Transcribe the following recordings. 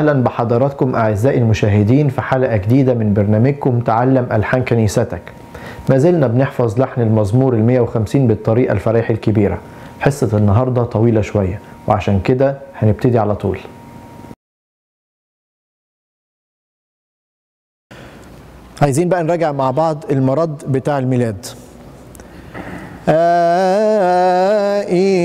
اهلا بحضراتكم اعزائي المشاهدين في حلقه جديده من برنامجكم تعلم الحان كنيستك ما زلنا بنحفظ لحن المزمور ال 150 بالطريقه الفريح الكبيره حصه النهارده طويله شويه وعشان كده هنبتدي على طول عايزين بقى نراجع مع بعض المرض بتاع الميلاد آه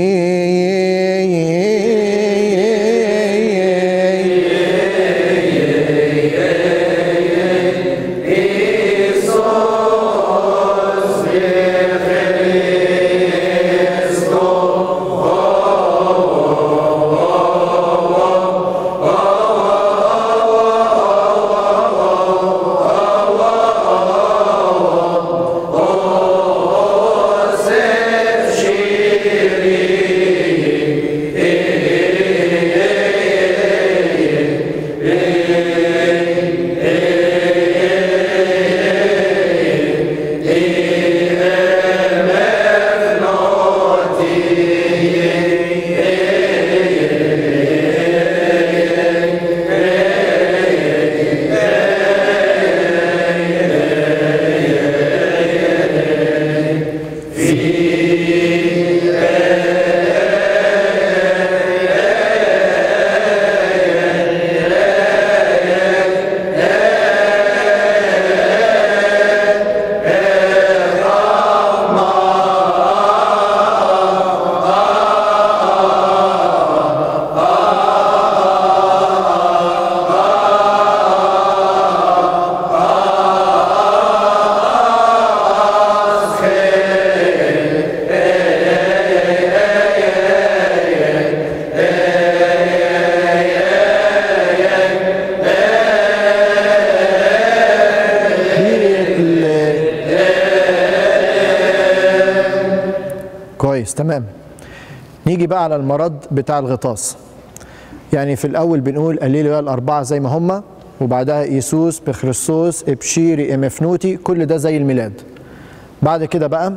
كويس تمام نيجي بقى على المرض بتاع الغطاس يعني في الاول بنقول الليلويا الاربعه زي ما هم وبعدها ايسوس بخريستوس ابشيري امفنوتي كل ده زي الميلاد بعد كده بقى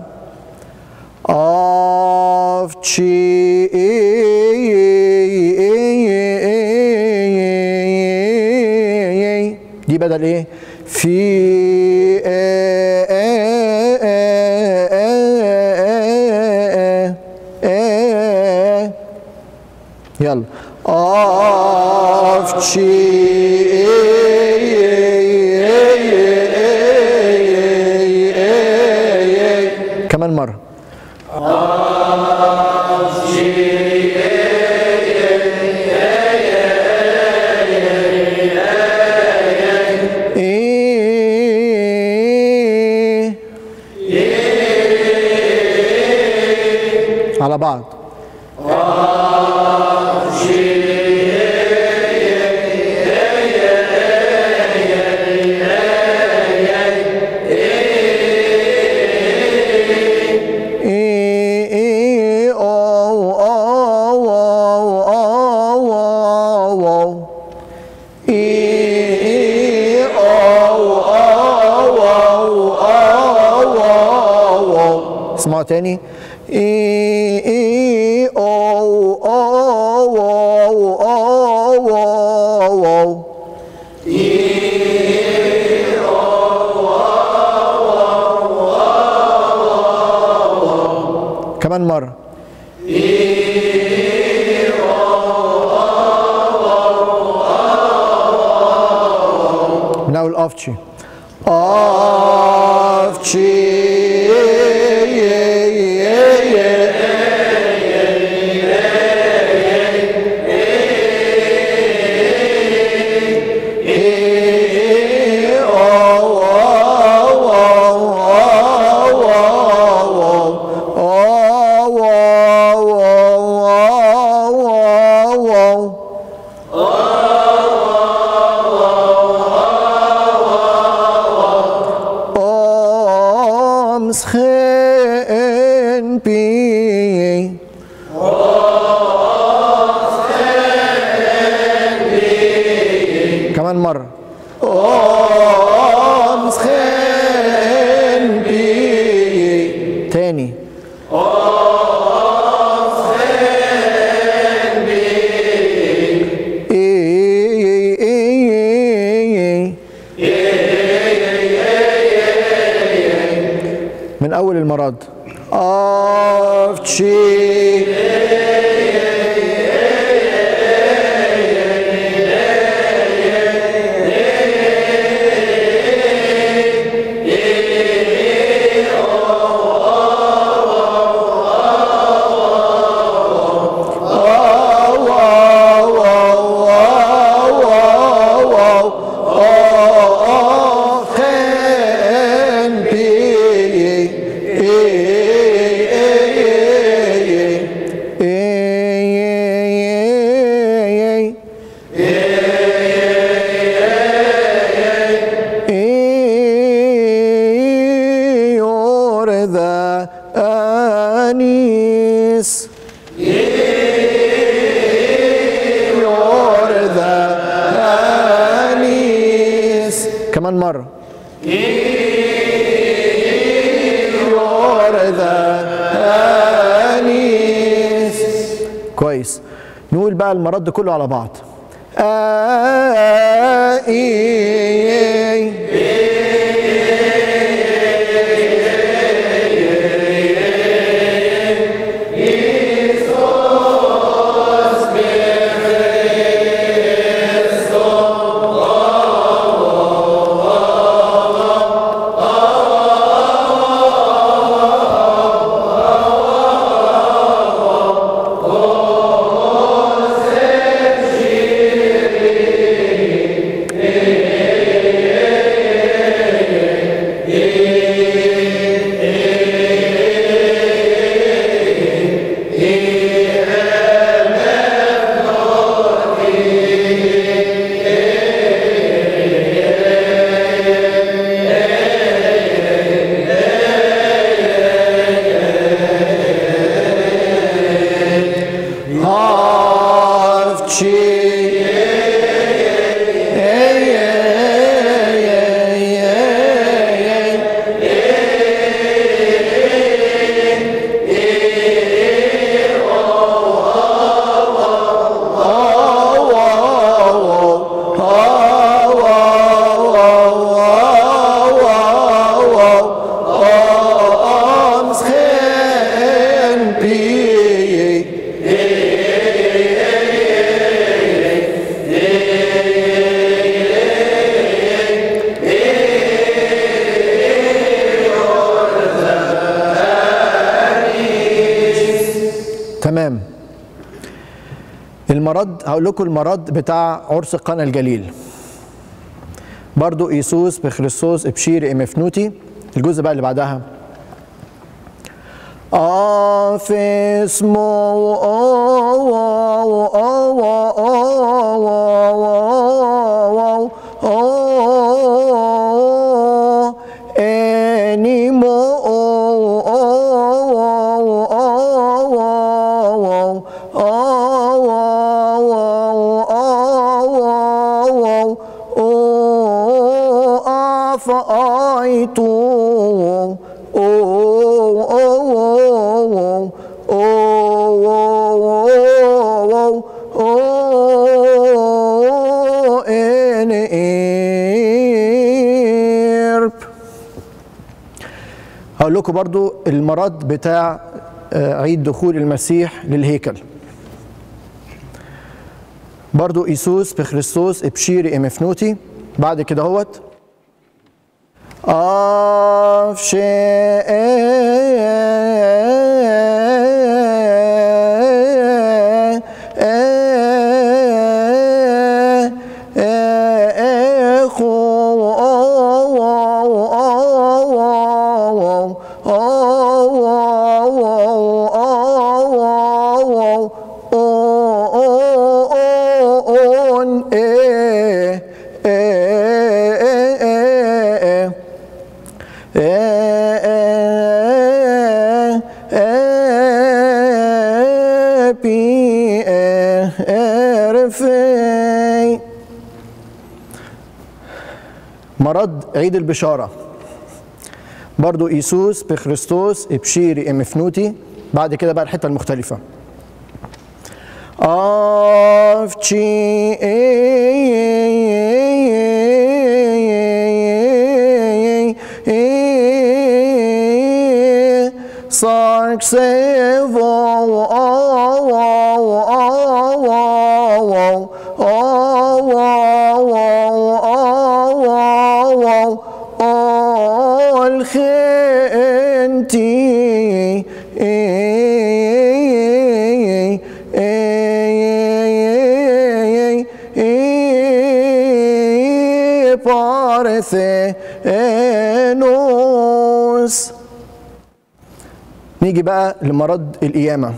أفتشي دي بدل ايه في يلا أفتشي كمان مرة على بعض اسمعوا تاني اي اي او او او او او او كمان مرة من أول أفتشي مسخن بي كمان مرة مسخن بي تاني إيه من اول المرض افشي You're the anise. You're the anise. كمان مرة. You're the anise. كويس. نقول بقى المرض كله على بعض. آه إيه تمام المرض هقول لكم المرض بتاع عرس قنا الجليل برضو ايسوس بخريستوس ابشير امفنوتي الجزء بقى اللي بعدها افسمو هقول لكم برضو المرض بتاع آه، عيد دخول المسيح للهيكل برضو إيسوس بخريستوس ابشيري امفنوتي بعد كده هوت مرض عيد البشارة برضو إيسوس بخريستوس ابشيري امفنوتي بعد كده بقى الحتة المختلفة أفشي Sarksevo, oh, oh, oh, oh, oh, oh, oh, oh, الخنتي بارثينوس نيجي بقى لمرض القيامة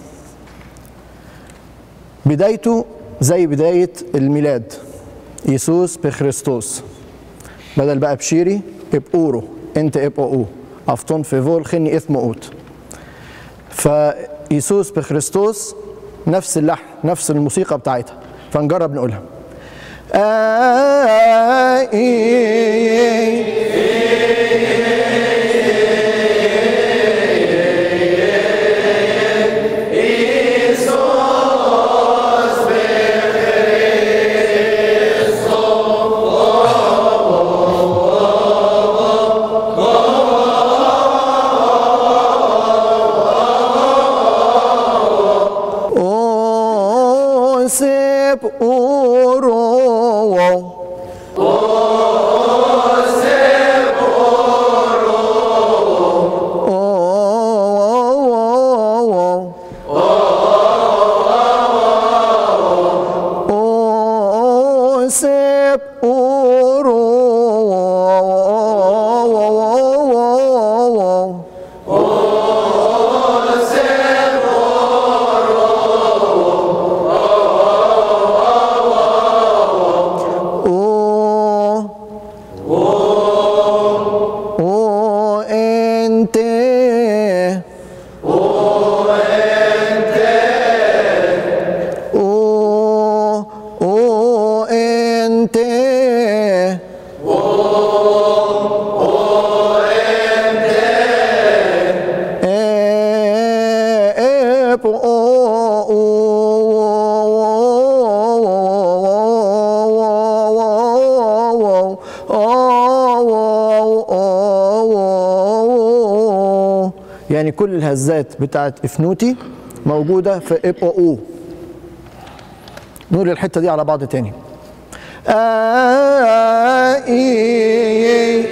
بدايته زي بداية الميلاد يسوس بخريستوس بدل بقى بشيري ابقورو انت ابقو افتون في فول خني اثم اوت فيسوس بخريستوس نفس اللحن نفس الموسيقى بتاعتها فنجرب نقولها آه Osip uro. Osip uro. O O ente O O ente E po يعني كل الهزات بتاعت افنوتي موجوده في اب او نقول الحته دي على بعض تاني آه إي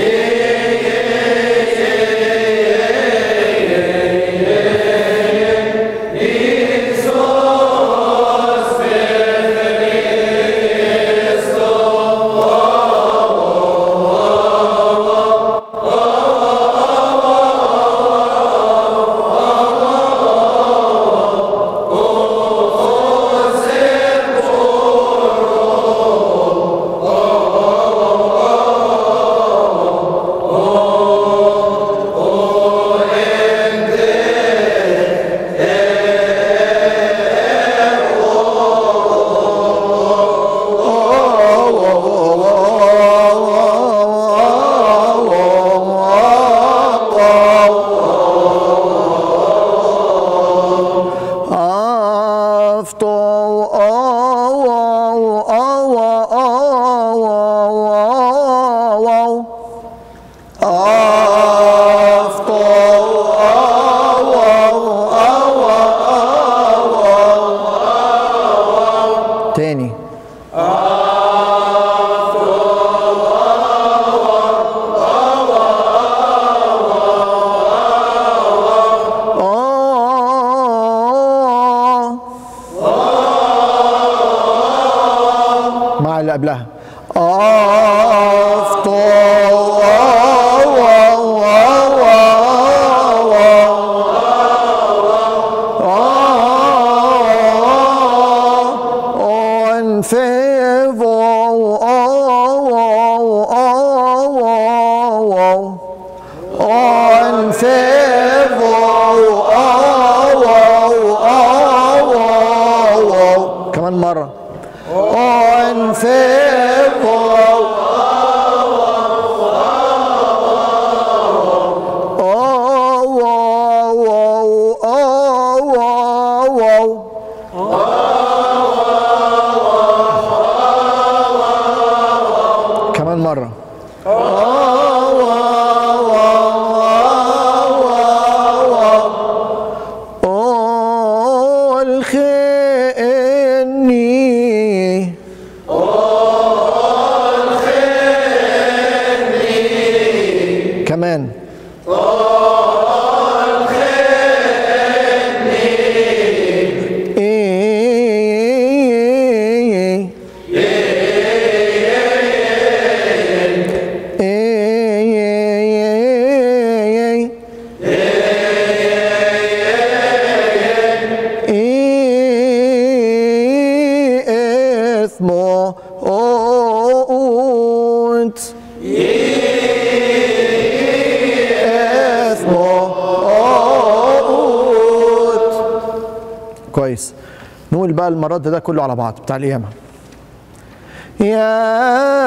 تاني مع اللي قبلها On favor, on favor كمان مرة on favor oh, oh, oh, oh. كمان مرة اسمه كويس نقول بقى المرات ده كله على بعض بتاع القيامة يا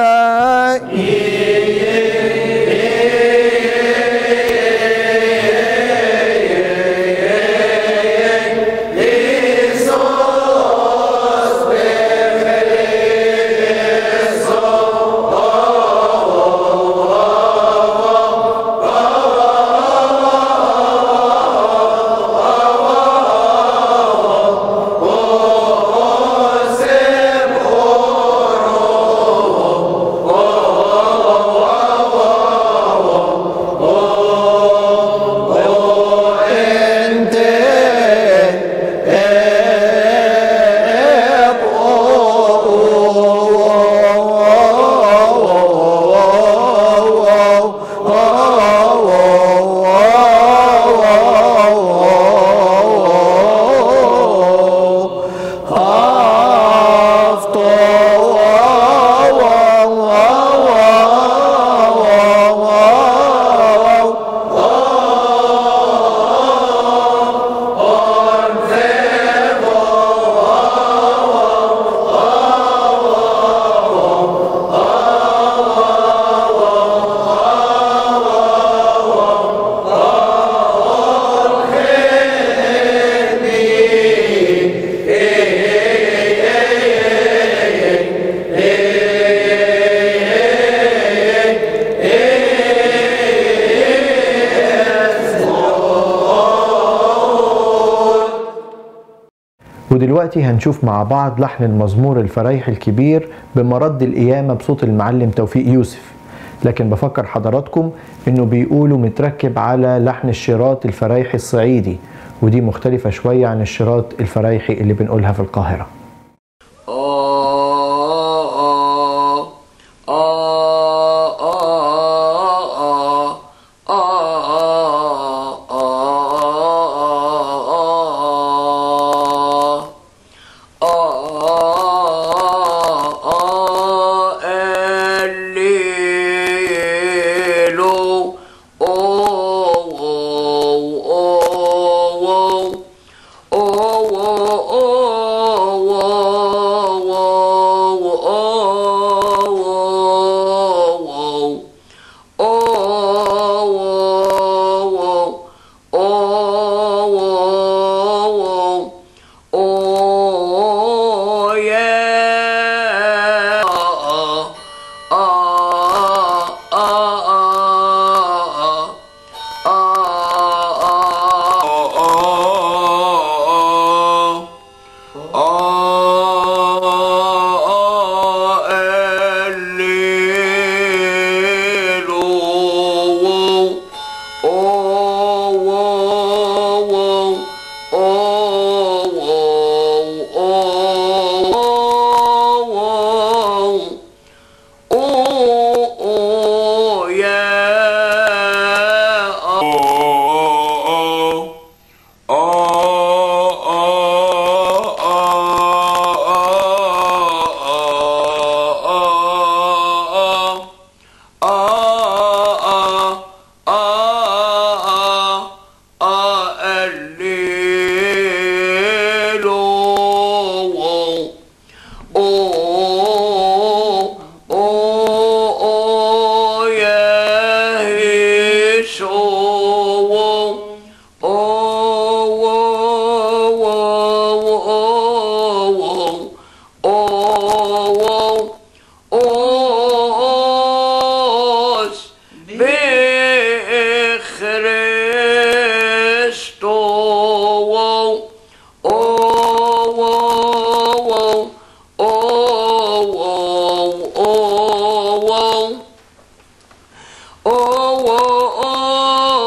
انت ودلوقتي هنشوف مع بعض لحن المزمور الفرايح الكبير بمرد القيامة بصوت المعلم توفيق يوسف لكن بفكر حضراتكم انه بيقولوا متركب على لحن الشراط الفرايحي الصعيدي ودي مختلفة شوية عن الشراط الفرايحي اللي بنقولها في القاهرة Oh, oh, oh,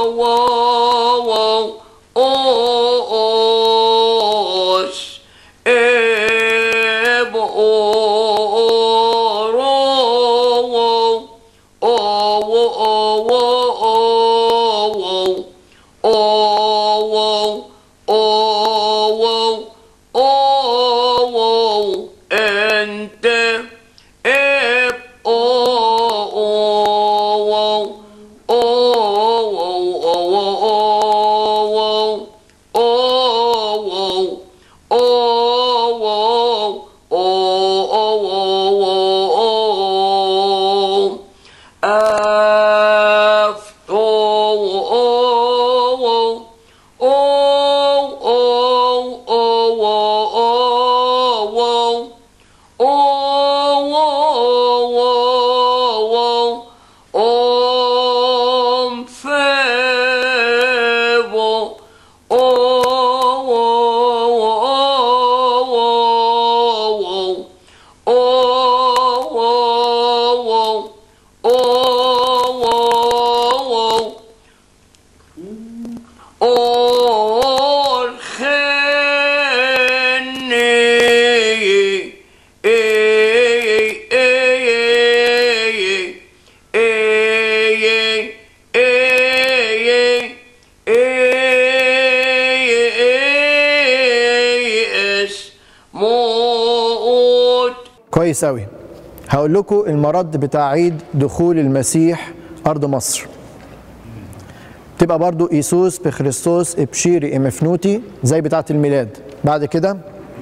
كويس أوي هقول لكم المرد بتاع عيد دخول المسيح أرض مصر تبقى برضو إيسوس بخريستوس إبشيري إمفنوتي زي بتاعة الميلاد بعد كده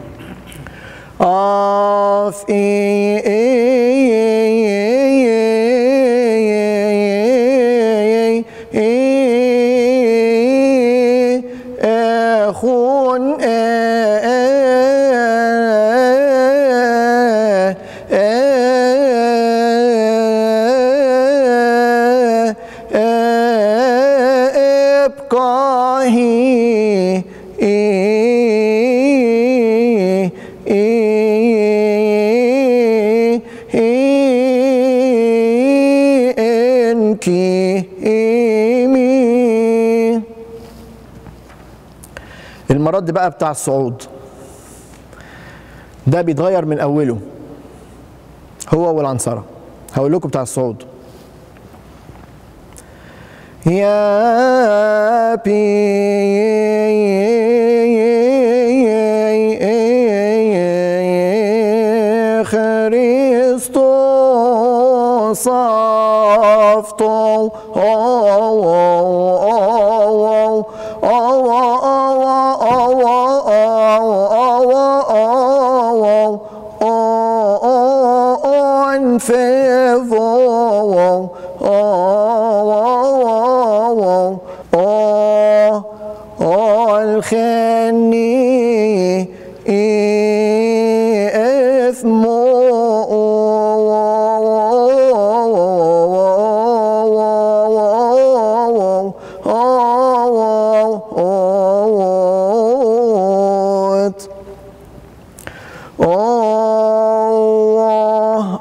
أف إي أخون ابقاهي انكي المرد بقى بتاع الصعود ده بيتغير من اوله هو والعنصره هقول لكم بتاع الصعود يا بي خريستوس أفطو الخني اسمه الله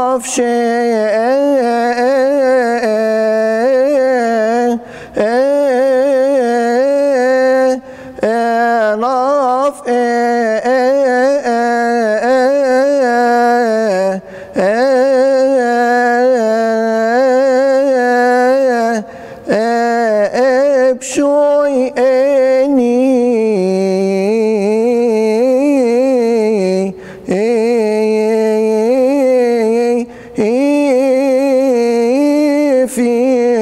بشوي اني في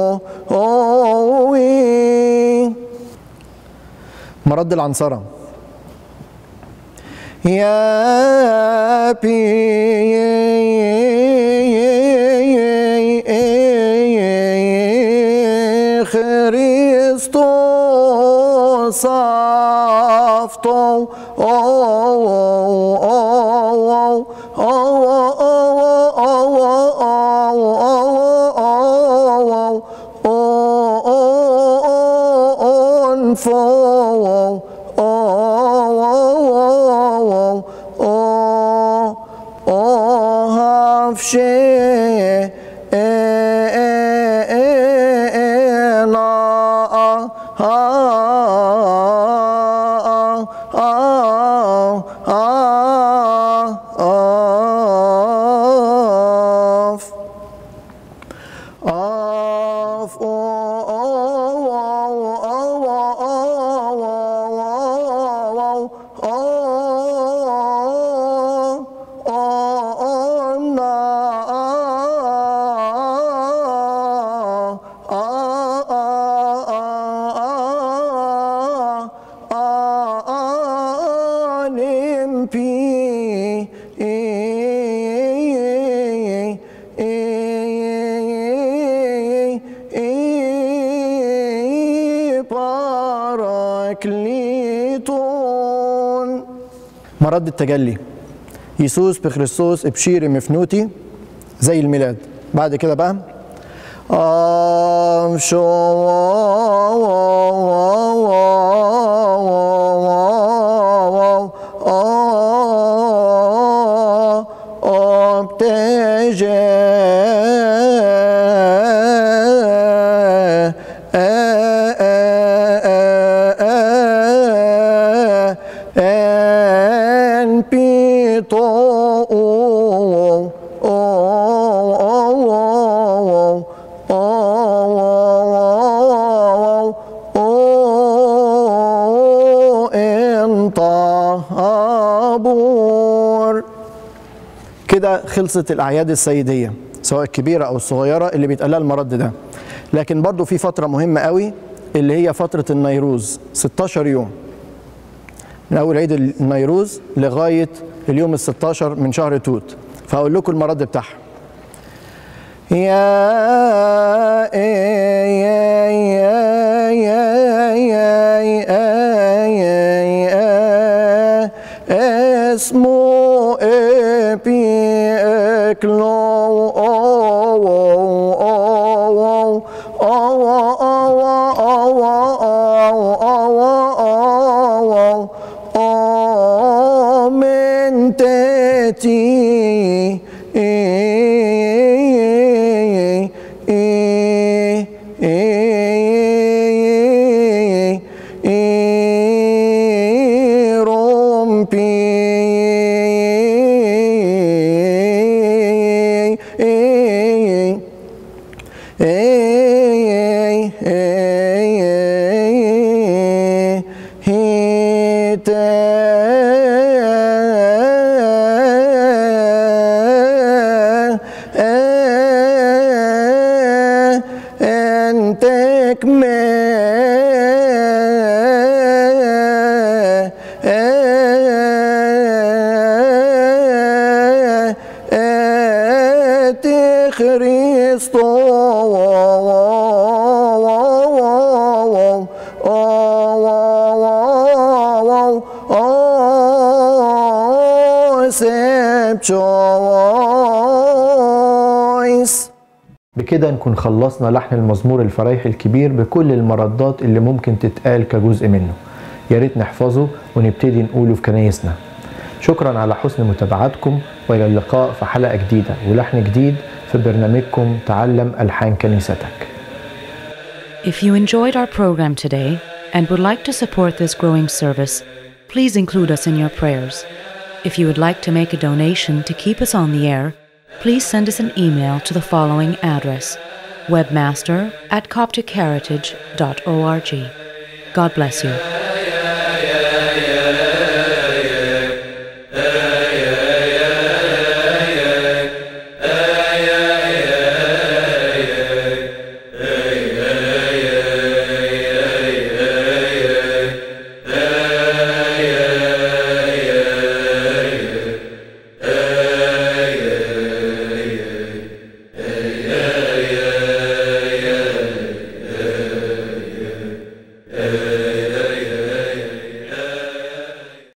أوي مرد العنصرة يا بي خريستوس أفطو of باراكليتون مرد التجلي يسوس بخريستوس ابشير مفنوتي زي الميلاد بعد كده بقى أبتجى en pito كده خلصت الأعياد السيدية سواء الكبيرة أو الصغيرة اللي بيتقال المرض ده لكن برضو في فترة مهمة قوي اللي هي فترة النيروز 16 يوم من أول عيد النيروز لغاية اليوم ال 16 من شهر توت فهقول لكم المرض بتاعها يا يا يا يا يا يا اسمه ابي اكلو من تاتي انتك ما choice بكده نكون خلصنا لحن المزمور الفرايح الكبير بكل المردات اللي ممكن تتقال كجزء منه يا ريت نحفظه ونبتدي نقوله في كنايسنا شكرا على حسن متابعتكم والى اللقاء في حلقه جديده ولحن جديد في برنامجكم تعلم الحان كنيستك If you enjoyed our program today and would like to support this growing service, please include us in your prayers. If you would like to make a donation to keep us on the air, please send us an email to the following address webmaster at copticheritage.org. God bless you.